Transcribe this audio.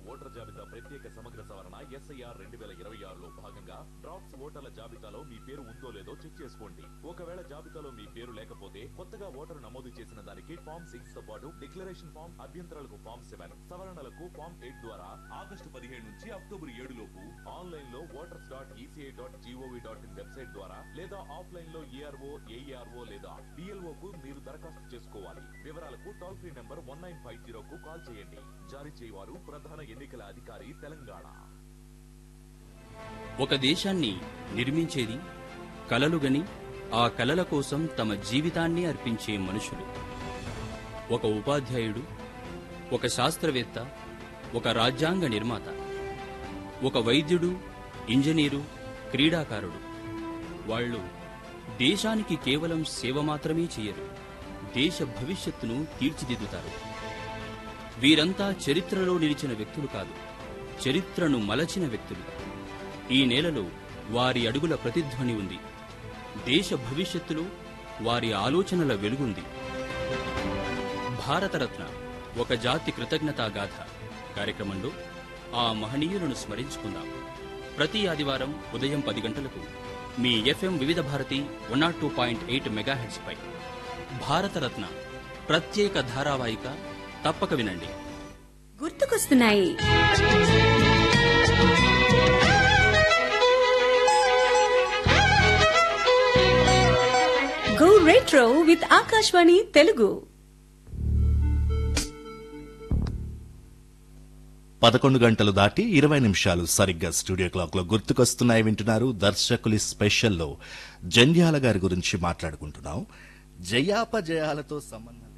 voter జాబితా ప్రత్యేక సమగ్ర సవరణ ఎస్ఐఆర్ రెండు వేల ఇరవై ఆరులో భాగంగా డ్రాఫ్ట్స్ ఓటర్ల జాబితాలో మీ పేరు ఉందో లేదో చెక్ చేసుకోండి ఒకవేళ జాబితాలో మీ పేరు లేకపోతే కొత్తగా ఓటరు నమోదు చేసిన దానికి ఫామ్ సిక్స్ తో పాటు డిక్లరేషన్ ఫామ్ అభ్యంతరాలకు ఫామ్ సెవెన్ సవరణలకు ఫామ్ ఎయిట్ ద్వారా ఆగస్టు పదిహేడు నుంచి అక్టోబర్ ఏడు లోపు ఆన్లైన్ లో voters dot ECI dot GOV dot in website ద్వారా లేదా ఆఫ్లైన్ లో ఏఆర్ఓ ఏఈఆర్ఓ లేదా బిఎల్ఓ కు మీరు దరఖాస్తు చేసుకోవాలి వివరాలకు toll free number one nine five zero కు కాల్ చేయండి జారీ చేయవారు ప్రధాన ఎన్నికల అధికారి తెలంగాణ ఒక దేశాన్ని నిర్మించేది కలలుగని ఆ కలల కోసం తమ జీవితాన్ని అర్పించే మనుషులు ఒక ఉపాధ్యాయుడు ఒక శాస్త్రవేత్త ఒక రాజ్యాంగ నిర్మాత ఒక వైద్యుడు ఇంజనీరు క్రీడాకారుడు వాళ్ళు దేశానికి కేవలం సేవ మాత్రమే చేయరు దేశ భవిష్యత్తును తీర్చిదిద్దుతారు వీరంతా చరిత్రలో నిలిచిన వ్యక్తులు కాదు చరిత్రను మలచిన వ్యక్తులు ఈ నేలలో వారి అడుగుల ప్రతిధ్వని ఉంది దేశ భవిష్యత్తులో వారి ఆలోచనల వెలుగుంది భారతరత్న ఒక జాతి కృతజ్ఞతా గాథ కార్యక్రమంలో ఆ మహనీయులను స్మరించుకుందాం ప్రతి ఆదివారం ఉదయం పది గంటలకు మీ FM Vividh Bharati one naught two point eight megahertz పై భారతరత్న ప్రత్యేక ధారావాహిక తప్పక వినండి గుర్తుకొస్తున్నాయి go retro with Akashvani Telugu పదకొండు గంటలు దాటి ఇరవై నిమిషాలు సరిగ్గా స్టూడియో క్లాక్ లో గుర్తుకొస్తున్నాయి వింటున్నారు దర్శకులి స్పెషల్లో జంధ్యాల గారి గురించి మాట్లాడుకుంటున్నాం జయాపజయాలతో సంబంధం